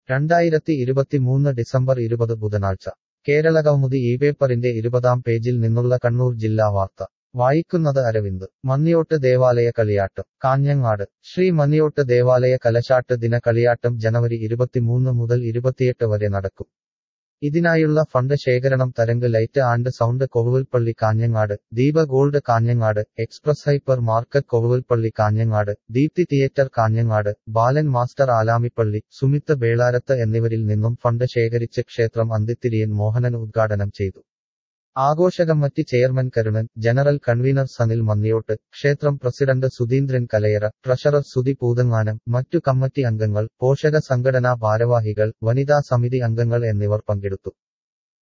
രണ്ടായിരത്തി ഇരുപത്തിമൂന്ന് ഡിസംബർ ഇരുപത് ബുധനാഴ്ച കേരളകൗമുദി ഈ പേപ്പറിന്റെ ഇരുപതാം പേജിൽ നിന്നുള്ള കണ്ണൂർ ജില്ലാ വാർത്ത വായിക്കുന്നത് അരവിന്ദ് മന്നിയോട്ട് ദേവാലയ കളിയാട്ടം കാഞ്ഞങ്ങാട് ശ്രീ മന്നിയോട്ട് ദേവാലയ കലശാട്ട് ദിന കളിയാട്ടം ജനുവരി ഇരുപത്തിമൂന്ന് മുതൽ ഇരുപത്തിയെട്ട് വരെ നടക്കും ഇതിനായുള്ള ഫണ്ട് ശേഖരണം Tarang light and sound Kovvalpally Kanhangad Deepa gold Kanhangad express hyper market Kovvalpally Kanhangad Deepthi theatre Kanhangad Balan master Alamipally Sumith Belarath എന്നിവരിൽ നിന്നും ഫണ്ട് ശേഖരിച്ച് ക്ഷേത്രം അന്തിത്തിരിയൻ മോഹനൻ ഉദ്ഘാടനം ചെയ്തു ആഘോഷ committee chairman Karunan general convener Sanil Manniyot ക്ഷേത്രം പ്രസിഡന്റ് സുധീന്ദ്രൻ കലയറ ട്രഷറർ സുധി പൂതങ്ങാനം മറ്റു കമ്മിറ്റി അംഗങ്ങൾ പോഷക സംഘടനാ ഭാരവാഹികൾ വനിതാ സമിതി അംഗങ്ങൾ എന്നിവർ പങ്കെടുത്തു